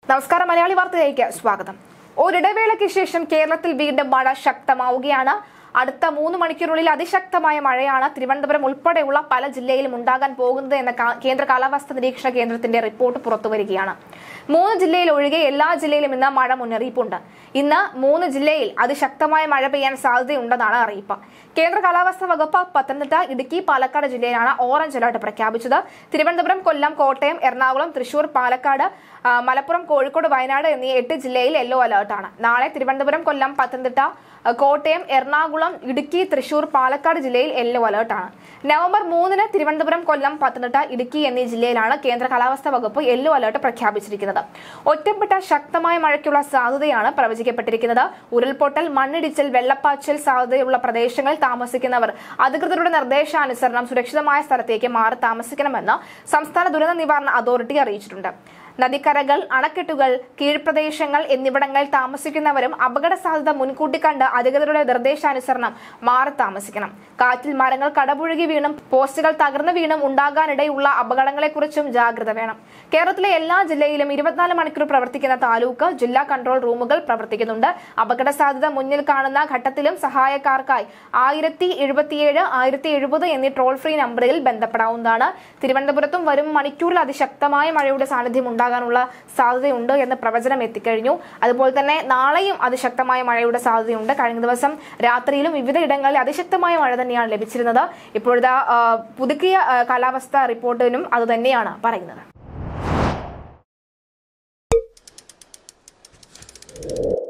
നമസ്കാരം മലയാളി വാർത്തയിലേക്ക് സ്വാഗതം ഒരിടവേളയ്ക്ക് ശേഷം കേരളത്തിൽ വീണ്ടും മഴ ശക്തമാവുകയാണ് അടുത്ത മൂന്ന് മണിക്കൂറിനുള്ളിൽ അതിശക്തമായ മഴയാണ് തിരുവനന്തപുരം ഉൾപ്പെടെയുള്ള പല ജില്ലയിലും ഉണ്ടാകാൻ പോകുന്നത് എന്ന കാ- കേന്ദ്ര കാലാവസ്ഥാ നിരീക്ഷണ കേന്ദ്രത്തിന്റെ റിപ്പോർട്ട് പുറത്തുവരികയാണ് മൂന്ന് ജില്ലയിൽ ഒഴികെ എല്ലാ ജില്ലയിലും ഇന്ന് മഴ മുന്നറിയിപ്പുണ്ട് ഇന്ന് മൂന്ന് ജില്ലയിൽ അതിശക്തമായ മഴ പെയ്യാൻ സാധ്യതയുണ്ടെന്നാണ് അറിയിപ്പ് കേന്ദ്ര കാലാവസ്ഥാ വകുപ്പ് പത്തനംതിട്ട ഇടുക്കി പാലക്കാട് ജില്ലയിലാണ് ഓറഞ്ച് അലർട്ട് പ്രഖ്യാപിച്ചത് തിരുവനന്തപുരം കൊല്ലം കോട്ടയം എറണാകുളം തൃശൂർ പാലക്കാട് ആ, മലപ്പുറം കോഴിക്കോട് വയനാട് എന്നീ എട്ട് ജില്ലയിൽ യെല്ലോ അലർട്ടാണ് നാളെ തിരുവനന്തപുരം കൊല്ലം പത്തനംതിട്ട ആ, കോട്ടയം എറണാകുളം ഇടുക്കി തൃശൂർ പാലക്കാട് ജില്ലയിൽ യെല്ലോ അലർട്ടാണ് നവംബർ മൂന്നിന് തിരുവനന്തപുരം കൊല്ലം പത്തനംതിട്ട ഇടുക്കി എന്നീ ജില്ലയിലാണ് കേന്ദ്ര കാലാവസ്ഥാ വകുപ്പ് യെല്ലോ അലർട്ട് പ്രഖ്യാപിച്ചിരിക്കുന്നത് ഒറ്റപ്പെട്ട ശക്തമായ മഴയ്ക്കുള്ള സാധ്യതയാണ് പ്രവചിക്കപ്പെട്ടിരിക്കുന്നത് ഉരുൾപൊട്ടൽ മണ്ണിടിച്ചിൽ വെള്ളപ്പാച്ചിൽ സാധ്യതയുള്ള പ്രദേശങ്ങളിൽ താമസിക്കുന്നവർ അധികൃതരുടെ നിർദ്ദേശാനുസരണം സുരക്ഷിതമായ സ്ഥലത്തേക്ക് മാറി താമസിക്കണമെന്ന് സംസ്ഥാന ദുരന്ത നിവാരണ അതോറിറ്റി അറിയിച്ചിട്ടുണ്ട് നദിക്കരകൾ അണക്കെട്ടുകൾ കീഴ്പ്രദേശങ്ങൾ എന്നിവിടങ്ങളിൽ താമസിക്കുന്നവരും അപകട സാധ്യത മുൻകൂട്ടി കണ്ട് അധികൃതരുടെ നിർദ്ദേശാനുസരണം മാറി താമസിക്കണം കാറ്റിൽ മരങ്ങൾ കടപുഴകി വീണും പോസ്റ്റുകൾ തകർന്നു വീണും ഉണ്ടാകാനിടയുള്ള അപകടങ്ങളെക്കുറിച്ചും ജാഗ്രത വേണം കേരളത്തിലെ എല്ലാ ജില്ലയിലും ഇരുപത്തിനാല് മണിക്കൂർ പ്രവർത്തിക്കുന്ന താലൂക്ക് ജില്ലാ കൺട്രോൾ റൂമുകൾ പ്രവർത്തിക്കുന്നുണ്ട് അപകട സാധ്യത മുന്നിൽ കാണുന്ന ഘട്ടത്തിലും സഹായക്കാർക്കായി ആയിരത്തി എഴുപത്തിയേഴ് ആയിരത്തി എഴുപത് എന്നീ ടോൾ ഫ്രീ നമ്പറിൽ ബന്ധപ്പെടാവുന്നതാണ് തിരുവനന്തപുരത്തും വരും മണിക്കൂറിൽ അതിശക്തമായ മഴയുടെ സാന്നിധ്യം ഉണ്ടാകാനുള്ള സാധ്യതയുണ്ട് എന്ന് പ്രവചനം എത്തിക്കഴിഞ്ഞു അതുപോലെ തന്നെ നാളെയും അതിശക്തമായ മഴയുടെ സാധ്യതയുണ്ട് കഴിഞ്ഞ ദിവസം രാത്രിയിലും വിവിധ ഇടങ്ങളിൽ അതിശക്തമായ മഴ തന്നെയാണ് ലഭിച്ചിരുന്നത് ഇപ്പോഴത്തെ ആ, പുതുക്കിയ ആ, കാലാവസ്ഥാ റിപ്പോർട്ടിനും അത് തന്നെയാണ് പറയുന്നത്